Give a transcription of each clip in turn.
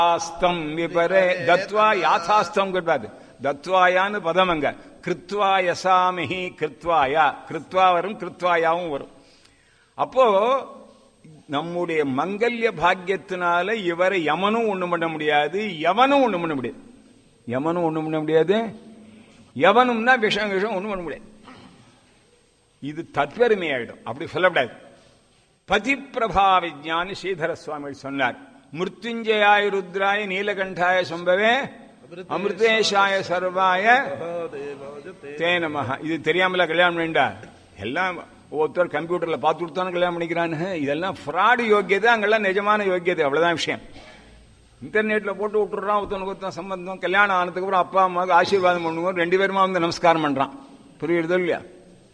ஆஸ்தம் விபரே தத்வா யாதாஸ்தம் கிடையாது தத்வாயான்னு பதம் அங்க கிருத்வா யசாமிஹி கிருத்வாயா கிருத்வா வரும் கிருத்வாயாவும் வரும் அப்போ நம்முடைய மங்கல்ய பாக்கியத்தினால இவரை யமனும் ஒண்ணும் பண்ண முடியாது எவனும் ஒண்ணும் பண்ண முடியாது யமனும் ஒண்ணும் பண்ண முடியாது எவனும்னா விஷம் விஷம் ஒண்ணும் பண்ண முடியாது இது தற்பெருமை ஆயிடும் அப்படி சொல்லக்கூடாது பதிப்பிரபா விஜானி ஸ்ரீதர சுவாமி சொன்னார் மிருத்யுஞ்சயாய ருத்ராய நீலகண்டாய சம்பவே அமிர்தேஷாய சர்வாய தே நமஹ இது தெரியாமல கல்யாணம் பண்ணிண்டா எல்லாம் ஒவ்வொருத்தர் கம்ப்யூட்டர்ல பார்த்து கொடுத்தானு கல்யாணம் பண்ணிக்கிறான்னு இதெல்லாம் ஃப்ராடு யோக்கியதை அங்கெல்லாம் நிஜமான யோக்கியதை அவ்வளவுதான் விஷயம் இன்டர்நெட்ல போட்டு விட்டுறான் ஒருத்தனுக்கு ஒருத்தன் சம்பந்தம் கல்யாணம் ஆனதுக்கு அப்புறம் அப்பா அம்மாவுக்கு ஆசீர்வாதம் பண்ணுவோம் ரெண்டு பேருமா வந்து நமஸ்காரம் பண்றான் புரியுறதோ இல்லையா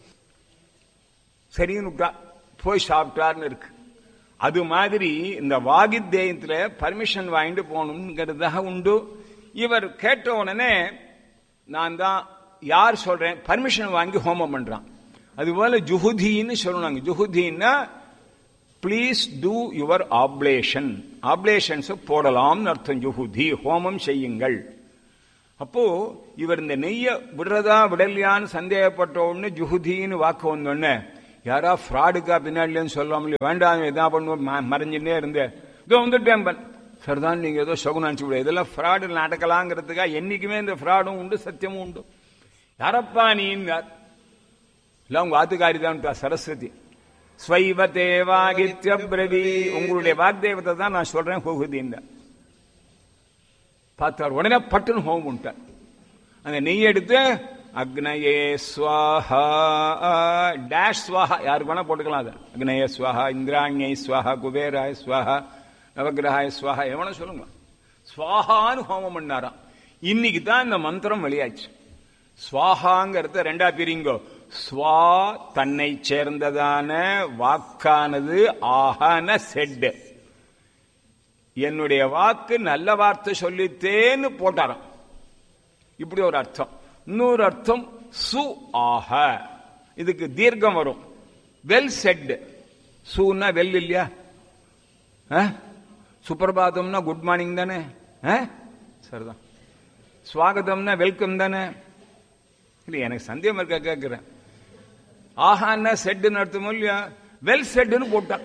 சரின்னு விட்டா போய் சாப்பிட்டார்னு இருக்கு அது மாதிரி இந்த வாகித்தேயத்துல பர்மிஷன் வாங்கிட்டு போகணுங்கிறதாக உண்டு இவர் கேட்ட உடனே நான் தான் யார் சொல்றேன் பர்மிஷன் வாங்கி ஹோமம் பண்றான் அதுபோல ஜுஹுதின்னு சொல்லணும் ஜுஹுதின்னா please do your oblation oblations போடலாம்னு அர்த்தம் ஜுஹுதி ஹோமம் செய்யுங்கள் அப்போ இவர் இந்த நெய்ய விடுறதா விடலையான்னு சந்தேகப்பட்ட உடனே ஜுஹுதின்னு வாக்கு வந்தோடனே யாரா ஃப்ராடுக்கா பின்னாடிலன்னு சொல்லாம இல்லையா வேண்டாம் இதான் பண்ணுவோம் மறைஞ்சுட்டே இருந்தேன் இதோ வந்துட்டேன் பன் சரிதான் நீங்க ஏதோ சகுனம் அனுப்பிச்சு விட இதெல்லாம் ஃப்ராடு நடக்கலாங்கிறதுக்காக என்னைக்குமே இந்த ஃப்ராடும் உண்டு சத்தியமும் உண்டு யாரப்பா நீன்னார் இல்ல உங்க ஆத்துக்காரி தான் சரஸ்வதி ஸ்வைவ தேவாகித்ய பிரவி உங்களுடைய வாக்தேவத்தை தான் நான் சொல்றேன் ஹோகுதின்னு பார்த்தார் உடனே பட்டுன்னு ஹோம் விட்டார் அந்த நெய் எடுத்து அக்னயே ஸ்வாஹா டேஷ் ஸ்வாஹா யாருக்கு வேணா போட்டுக்கலாம் அது அக்னய ஸ்வாஹா இந்திராணியை ஸ்வாஹா குபேராய ஸ்வாஹா நவகிரகாய ஸ்வாஹா எவன சொல்லுங்க ஸ்வாஹான்னு ஹோமம் பண்ணாராம் இன்னைக்கு தான் இந்த மந்திரம் வெளியாச்சு ஸ்வாஹாங்கிறத ரெண்டா பிரிங்கோ ஸ்வா தன்னை சேர்ந்ததான வாக்கானது ஆஹான செட் என்னுடைய வாக்கு நல்ல வார்த்தை சொல்லித்தேன்னு போட்டாராம் இப்படி ஒரு அர்த்தம் இன்னொரு அர்த்தம் சு ஆக இதுக்கு தீர்க்கம் வரும் வெல் செட் சூன்னா வெல் இல்லையா சுப்பிரபாதம்னா குட் மார்னிங் தானே சரிதான் ஸ்வாகதம்னா வெல்கம் தானே இல்லை எனக்கு சந்தேகம் இருக்க கேட்கிறேன் ஆஹான்னா செட்டுன்னு அர்த்தமும் இல்லையா வெல் செட்டுன்னு போட்டான்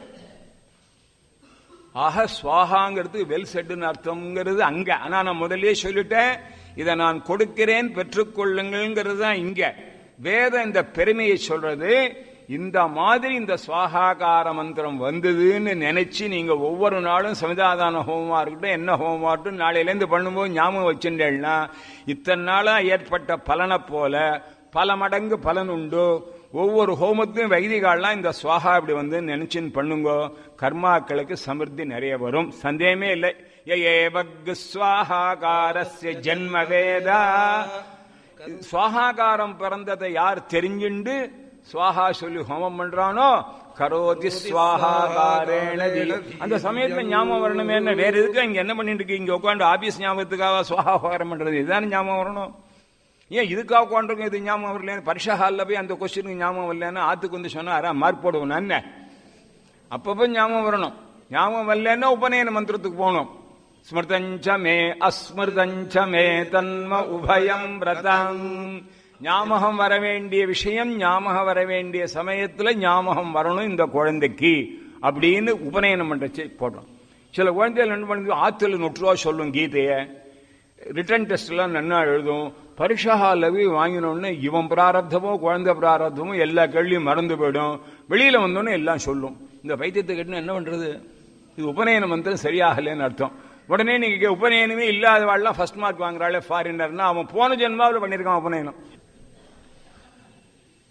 ஆக ஸ்வாகாங்கிறது வெல் செட்டுன்னு அர்த்தம்ங்கிறது அங்க ஆனா நான் முதல்லயே சொல்லிட்டேன் இதை நான் கொடுக்கிறேன் பெற்றுக்கொள்ளுங்கிறது தான் இங்க வேத இந்த பெருமையை சொல்றது இந்த மாதிரி இந்த சுவாகாகார மந்திரம் வந்ததுன்னு நினைச்சு நீங்க ஒவ்வொரு நாளும் சமிதாதான ஹோமமா இருக்கட்டும் என்ன ஹோமமா இருக்கட்டும் நாளையிலேருந்து பண்ணும்போது ஞாபகம் வச்சுட்டேன்னா இத்தனை நாளா ஏற்பட்ட பலனை போல பல மடங்கு பலன் உண்டு ஒவ்வொரு ஹோமத்தையும் வைதிகாலாம் இந்த சுவாகா இப்படி வந்து நினைச்சுன்னு பண்ணுங்க கர்மாக்களுக்கு சமிருத்தி நிறைய வரும் சந்தேகமே இல்லை ஏவக் சுவாகாரஸ்ய ஜென்ம வேதா சுவாகாரம் பிறந்ததை யார் தெரிஞ்சுண்டு சுவாகா சொல்லி ஹோமம் பண்றானோ கரோதி சுவாகாரேண அந்த சமயத்துல ஞாபகம் வரணுமே என்ன வேற எதுக்கு இங்க என்ன பண்ணிட்டு இருக்கு இங்க உட்காந்து ஆபீஸ் ஞாபகத்துக்காக சுவாகாரம் பண்றது இதுதான் ஞாபகம் வரணும் ஏன் இதுக்காக உட்காந்துருக்கோம் இது ஞாபகம் வரல பரிசா ஹாலில் போய் அந்த கொஸ்டினுக்கு ஞாபகம் வரலன்னு ஆத்துக்கு வந்து சொன்னா அரா மார்க் போடுவோம் என்ன அப்பப்போ ஞாபகம் வரணும் ஞாபகம் வரலன்னா உபநயன மந்திரத்துக்கு போகணும் ஸ்மிருதஞ்ச மே அஸ்மிருதஞ்ச மே தன்ம உபயம் விரதம் ஞாபகம் வர வேண்டிய விஷயம் ஞாபகம் வர வேண்டிய சமயத்துல ஞாபகம் வரணும் இந்த குழந்தைக்கு அப்படின்னு உபநயனம் பண்றச்சு போடுறோம் சில குழந்தைகள் என்ன பண்ணுது ஆத்துல நொற்றுவா சொல்லும் கீதைய ரிட்டன் டெஸ்ட் எல்லாம் நன்னா எழுதும் பரீட்சா ஹாலில் போய் வாங்கினோடனே இவன் பிராரப்தமோ குழந்தை பிராரப்தமோ எல்லா கேள்வியும் மறந்து போயிடும் வெளியில வந்தோடனே எல்லாம் சொல்லும் இந்த பைத்தியத்தை கேட்டு என்ன பண்றது இது உபநயன மந்திரம் சரியாகலன்னு அர்த்தம் உடனே நீங்க உபநயனமே இல்லாதவாள்லாம் ஃபர்ஸ்ட் மார்க் வாங்குறாள் ஃபாரினர்னா அவன் போன ஜென்மாவில் பண்ணியிருக்கான் உபநயனம்